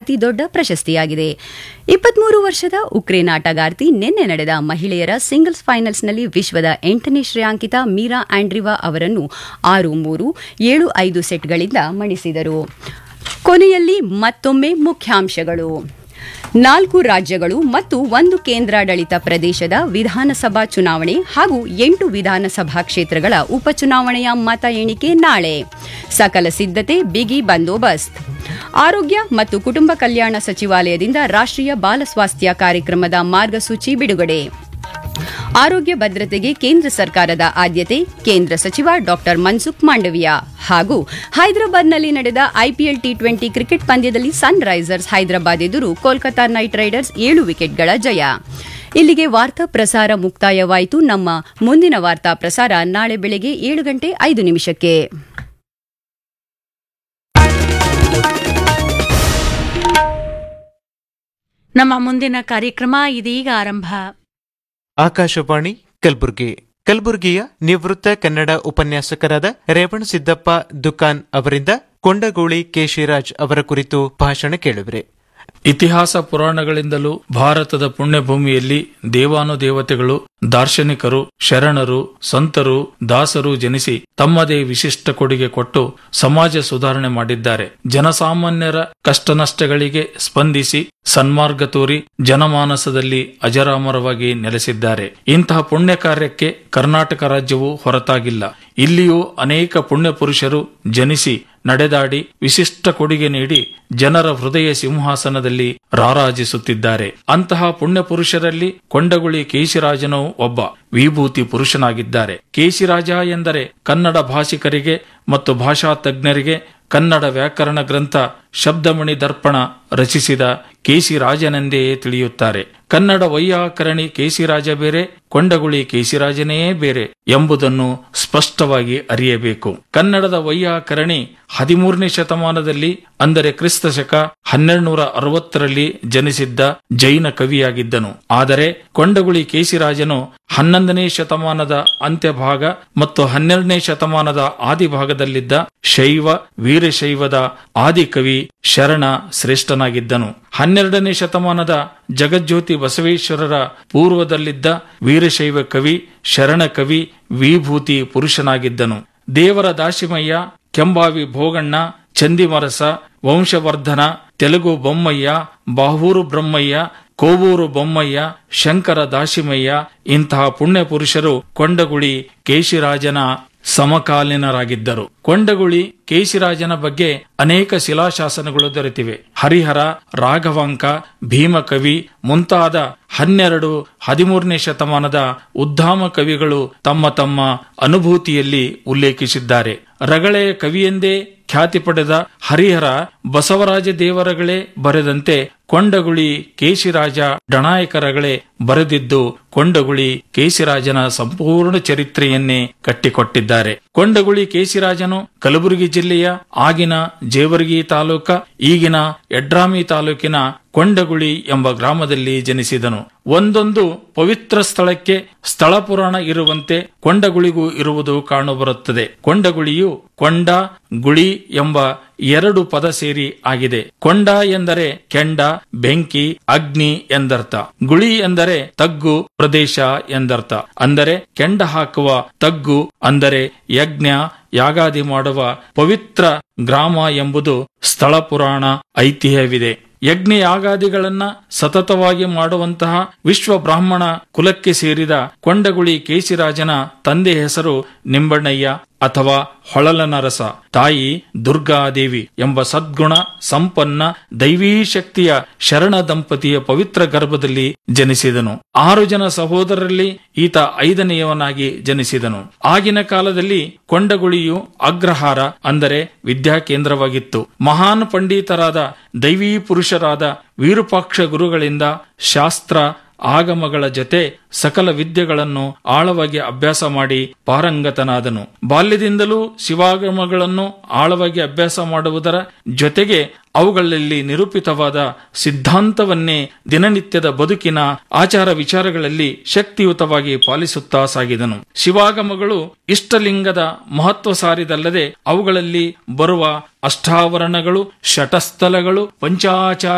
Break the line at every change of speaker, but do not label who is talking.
ಅತಿ ದೊಡ್ಡ ಪ್ರಶಸ್ತಿಯಾಗಿದೆ ಇಪ್ಪತ್ಮೂರು ವರ್ಷದ ಉಕ್ರೇನ್ ಆಟಗಾರ್ತಿ ನಿನ್ನೆ ನಡೆದ ಮಹಿಳೆಯರ ಸಿಂಗಲ್ಸ್ ಫೈನಲ್ಸ್ನಲ್ಲಿ ವಿಶ್ವದ ಎಂಟನೇ ಶ್ರೇಯಾಂಕಿತ ಮೀರಾ ಆಂಡ್ರಿವಾ ಅವರನ್ನು ಆರು ಮೂರು ಏಳು ಐದು ಸೆಟ್ಗಳಿಂದ ಮಣಿಸಿದರು ಕೊನೆಯಲ್ಲಿ ಮತ್ತೊಮ್ಮೆ ಮುಖ್ಯಾಂಶಗಳು ನಾಲ್ಕು ರಾಜ್ಯಗಳು ಮತ್ತು ಒಂದು ಕೇಂದ್ರಾಡಳಿತ ಪ್ರದೇಶದ ವಿಧಾನಸಭಾ ಚುನಾವಣೆ ಹಾಗೂ ಎಂಟು ವಿಧಾನಸಭಾ ಕ್ಷೇತ್ರಗಳ ಉಪಚುನಾವಣೆಯ ಮತ ಎಣಿಕೆ ನಾಳೆ ಸಕಲ ಸಿದ್ಧತೆ ಬಿಗಿ ಬಂದೋಬಸ್ತ್ ಆರೋಗ್ಯ ಮತ್ತು ಕುಟುಂಬ ಕಲ್ಯಾಣ ಸಚಿವಾಲಯದಿಂದ ರಾಷ್ಟ್ರೀಯ ಬಾಲ ಸ್ವಾಸ್ಥ್ಯ ಕಾರ್ಯಕ್ರಮದ ಮಾರ್ಗಸೂಚಿ ಬಿಡುಗಡೆ ಆರೋಗ್ಯ ಭದ್ರತೆಗೆ ಕೇಂದ್ರ ಸರ್ಕಾರದ ಆದ್ಯತೆ ಕೇಂದ್ರ ಸಚಿವ ಡಾಕ್ಟರ್ ಮನ್ಸುಖ್ ಮಾಂಡವಿಯಾ ಹಾಗೂ ಹೈದರಾಬಾದ್ನಲ್ಲಿ ನಡೆದ ಐಪಿಎಲ್ ಟಿ ಟ್ವೆಂಟಿ ಕ್ರಿಕೆಟ್ ಪಂದ್ಯದಲ್ಲಿ ಸನ್ ರೈಸರ್ಸ್ ಹೈದರಾಬಾದ್ ಎದುರು ಕೋಲ್ಕತಾ ನೈಟ್ ರೈಡರ್ಸ್ ಏಳು ವಿಕೆಟ್ಗಳ ಜಯ ಇಲ್ಲಿಗೆ ವಾರ್ತಾ ಪ್ರಸಾರ ಮುಕ್ತಾಯವಾಯಿತು ನಮ್ಮ ಮುಂದಿನ ವಾರ್ತಾ ಪ್ರಸಾರ ನಾಳೆ ಬೆಳಗ್ಗೆ ಏಳು ಗಂಟೆ ಐದು ನಿಮಿಷಕ್ಕೆ
ನಮ್ಮ ಮುಂದಿನ ಕಾರ್ಯಕ್ರಮ ಇದೀಗ ಆರಂಭ
ಆಕಾಶವಾಣಿ ಕಲಬುರಗಿ ಕಲಬುರಗಿಯ ನಿವೃತ್ತ ಕನ್ನಡ ಉಪನ್ಯಾಸಕರಾದ ರೇವಣ ಸಿದ್ದಪ್ಪ ದುಕಾನ್ ಅವರಿಂದ ಕೊಂಡಗೋಳಿ ಕೇಶಿರಾಜ್ ಅವರ ಕುರಿತು ಭಾಷಣ ಕೇಳುವಿರಿ
ಇತಿಹಾಸ ಪುರಾಣಗಳಿಂದಲೂ ಭಾರತದ ಪುಣ್ಯಭೂಮಿಯಲ್ಲಿ ದೇವಾನುದೇವತೆಗಳು ದಾರ್ಶನಿಕರು ಶರಣರು ಸಂತರು ದಾಸರು ಜನಿಸಿ ತಮ್ಮದೇ ವಿಶಿಷ್ಟ ಕೊಡುಗೆ ಕೊಟ್ಟು ಸಮಾಜ ಸುಧಾರಣೆ ಮಾಡಿದ್ದಾರೆ ಜನಸಾಮಾನ್ಯರ ಕಷ್ಟನಷ್ಟಗಳಿಗೆ ಸ್ಪಂದಿಸಿ ಸನ್ಮಾರ್ಗ ತೋರಿ ಜನಮಾನಸದಲ್ಲಿ ಅಜರಾಮರವಾಗಿ ನೆಲೆಸಿದ್ದಾರೆ ಇಂತಹ ಪುಣ್ಯ ಕಾರ್ಯಕ್ಕೆ ಕರ್ನಾಟಕ ರಾಜ್ಯವು ಹೊರತಾಗಿಲ್ಲ ಇಲ್ಲಿಯೂ ಅನೇಕ ಪುಣ್ಯ ಪುರುಷರು ಜನಿಸಿ ನಡೆದಾಡಿ ವಿಶಿಷ್ಟ ಕೊಡುಗೆ ನೀಡಿ ಜನರ ಹೃದಯ ಸಿಂಹಾಸನದಲ್ಲಿ ರಾರಾಜಿಸುತ್ತಿದ್ದಾರೆ ಅಂತಹ ಪುಣ್ಯ ಪುರುಷರಲ್ಲಿ ಕೊಂಡಗುಳಿ ಕೇಶಿರಾಜನು ಒಬ್ಬ ವಿಭೂತಿ ಪುರುಷನಾಗಿದ್ದಾರೆ ಕೇಶಿರಾಜ ಎಂದರೆ ಕನ್ನಡ ಭಾಷಿಕರಿಗೆ ಮತ್ತು ಭಾಷಾ ತಜ್ಞರಿಗೆ ಕನ್ನಡ ವ್ಯಾಕರಣ ಗ್ರಂಥ ಶಬ್ದಮಣಿ ದರ್ಪಣ ರಚಿಸಿದ ಕೇಶಿರಾಜನೆಂದೇ ತಿಳಿಯುತ್ತಾರೆ ಕನ್ನಡ ವೈಯಾಕರಣಿ ಕೇಶಿರಾಜ ಬೇರೆ ಕೊಂಡಗುಳಿ ಕೇಶಿರಾಜನೇ ಬೇರೆ ಎಂಬುದನ್ನು ಸ್ಪಷ್ಟವಾಗಿ ಅರಿಯಬೇಕು ಕನ್ನಡದ ವೈಯಾಕರಣಿ ಹದಿಮೂರನೇ ಶತಮಾನದಲ್ಲಿ ಅಂದರೆ ಕ್ರಿಸ್ತ ಶಕ ಹನ್ನೆರಡುನೂರ ಅರವತ್ತರಲ್ಲಿ ಜನಿಸಿದ್ದ ಜೈನ ಕವಿಯಾಗಿದ್ದನು ಆದರೆ ಕೊಂಡಗುಳಿ ಕೇಶಿರಾಜನು ಹನ್ನೊಂದನೇ ಶತಮಾನದ ಅಂತ್ಯಭಾಗ ಮತ್ತು ಹನ್ನೆರಡನೇ ಶತಮಾನದ ಆದಿಭಾಗದಲ್ಲಿದ್ದ ಶೈವ ವೀರಶೈವದ ಆದಿಕವಿ ಶರಣ ಶ್ರೇಷ್ಠನಾಗಿದ್ದನು ಹನ್ನೆರಡನೇ ಶತಮಾನದ ಜಗಜ್ಯೋತಿ ಬಸವೇಶ್ವರರ ಪೂರ್ವದಲ್ಲಿದ್ದ ವೀರಶೈವ ಕವಿ ಶರಣ ಕವಿ ವಿಭೂತಿ ಪುರುಷನಾಗಿದ್ದನು ದೇವರ ದಾಶಿಮಯ್ಯ ಕೆಂಬಾವಿ ಭೋಗಣ್ಣ ಚಂದಿಮರಸ ವಂಶವರ್ಧನ ತೆಲುಗು ಬೊಮ್ಮಯ್ಯ ಬಾಹೂರು ಬ್ರಹ್ಮಯ್ಯ ಕೋವೂರು ಬೊಮ್ಮಯ್ಯ ಶಂಕರ ದಾಶಿಮಯ್ಯ ಇಂತಹ ಪುಣ್ಯ ಪುರುಷರು ಕೊಂಡಗುಳಿ ಕೇಶಿರಾಜನ ಸಮಕಾಲೀನರಾಗಿದ್ದರು ಕೊಂಡಗುಳಿ ಕೇಶಿರಾಜನ ಬಗ್ಗೆ ಅನೇಕ ಶಿಲಾಶಾಸನಗಳು ದೊರೆತಿವೆ ಹರಿಹರ ರಾಘವಾಂಕ ಭೀಮಕವಿ ಮುಂತಾದ ಹನ್ನೆರಡು ಹದಿಮೂರನೇ ಶತಮಾನದ ಉದ್ದಾಮ ಕವಿಗಳು ತಮ್ಮ ತಮ್ಮ ಅನುಭೂತಿಯಲ್ಲಿ ಉಲ್ಲೇಖಿಸಿದ್ದಾರೆ ರಗಳೆಯ ಕವಿಯೆಂದೇ ಖ್ಯಾತಿ ಪಡೆದ ಹರಿಹರ ಬಸವರಾಜ ದೇವರಗಳೇ ಬರೆದಂತೆ ಕೊಂಡಗುಳಿ ಕೇಶಿರಾಜ ಡಣಾಯಕರಗಳೇ ಬರೆದಿದ್ದು ಕೊಂಡಗುಳಿ ಕೇಶಿರಾಜನ ಸಂಪೂರ್ಣ ಚರಿತ್ರೆಯನ್ನೇ ಕಟ್ಟಿಕೊಟ್ಟಿದ್ದಾರೆ ಕೊಂಡಗುಳಿ ಕೇಶಿರಾಜನು ಕಲಬುರಗಿ ಜಿಲ್ಲೆಯ ಆಗಿನ ಜೇವರ್ಗಿ ತಾಲೂಕ ಈಗಿನ ಯಡ್ರಾಮಿ ತಾಲೂಕಿನ ಕೊಂಡಗುಳಿ ಎಂಬ ಗ್ರಾಮದಲ್ಲಿ ಜನಿಸಿದನು ಒಂದೊಂದು ಪವಿತ್ರ ಸ್ಥಳಕ್ಕೆ ಸ್ಥಳ ಪುರಾಣ ಇರುವಂತೆ ಕೊಂಡಗುಳಿಗೂ ಇರುವುದು ಕಾಣಬರುತ್ತದೆ ಕೊಂಡಗುಳಿಯು ಕೊಂಡ ಗುಳಿ ಎಂಬ ಎರಡು ಪದ ಸೇರಿ ಆಗಿದೆ ಕೊಂಡ ಎಂದರೆ ಕೆಂಡ ಬೆಂಕಿ ಅಗ್ನಿ ಎಂದರ್ಥ ಗುಳಿ ಎಂದರೆ ತಗ್ಗು ಪ್ರದೇಶ ಎಂದರ್ಥ ಅಂದರೆ ಕೆಂಡ ಹಾಕುವ ತಗ್ಗು ಅಂದರೆ ಯಜ್ಞ ಯಾಗಾದಿ ಮಾಡುವ ಪವಿತ್ರ ಗ್ರಾಮ ಎಂಬುದು ಸ್ಥಳ ಪುರಾಣ ಐತಿಹ್ಯವಿದೆ ಯಜ್ಞ ಯಾಗಾದಿಗಳನ್ನ ಸತತವಾಗಿ ಮಾಡುವಂತಹ ವಿಶ್ವ ಬ್ರಾಹ್ಮಣ ಕುಲಕ್ಕೆ ಸೇರಿದ ಕೊಂಡಗುಳಿ ಕೇಶಿರಾಜನ ತಂದೆ ಹೆಸರು ನಿಂಬಣ್ಣಯ್ಯ ಅಥವಾ ಹೊಳಲನರಸ ತಾಯಿ ದುರ್ಗಾದೇವಿ ಎಂಬ ಸದ್ಗುಣ ಸಂಪನ್ನ ದೈವೀ ಶಕ್ತಿಯ ಶರಣ ದಂಪತಿಯ ಪವಿತ್ರ ಗರ್ಭದಲ್ಲಿ ಜನಿಸಿದನು ಆರು ಜನ ಸಹೋದರರಲ್ಲಿ ಈತ ಐದನೆಯವನಾಗಿ ಜನಿಸಿದನು ಆಗಿನ ಕಾಲದಲ್ಲಿ ಕೊಂಡಗುಳಿಯು ಅಗ್ರಹಾರ ಅಂದರೆ ವಿದ್ಯಾಕೇಂದ್ರವಾಗಿತ್ತು ಮಹಾನ್ ಪಂಡಿತರಾದ ದೈವೀ ಪುರುಷರಾದ ವಿರೂಪಾಕ್ಷ ಗುರುಗಳಿಂದ ಶಾಸ್ತ್ರ ಆಗಮಗಳ ಜೊತೆ ಸಕಲ ವಿದ್ಯೆಗಳನ್ನು ಆಳವಾಗಿ ಅಭ್ಯಾಸ ಮಾಡಿ ಪಾರಂಗತನಾದನು ಬಾಲ್ಯದಿಂದಲೂ ಶಿವಾಗಮಗಳನ್ನು ಆಳವಾಗಿ ಅಭ್ಯಾಸ ಮಾಡುವುದರ ಜೊತೆಗೆ ಅವುಗಳಲ್ಲಿ ನಿರೂಪಿತವಾದ ಸಿದ್ಧಾಂತವನ್ನೇ ದಿನನಿತ್ಯದ ಬದುಕಿನ ಆಚಾರ ವಿಚಾರಗಳಲ್ಲಿ ಶಕ್ತಿಯುತವಾಗಿ ಪಾಲಿಸುತ್ತಾ ಸಾಗಿದನು ಶಿವಾಗಮಗಳು ಇಷ್ಟಲಿಂಗದ ಮಹತ್ವ ಸಾರಿದಲ್ಲದೆ ಅವುಗಳಲ್ಲಿ ಬರುವ ಅಷ್ಟಾವರಣಗಳು ಶಟಸ್ಥಲಗಳು ಪಂಚಾಚಾರ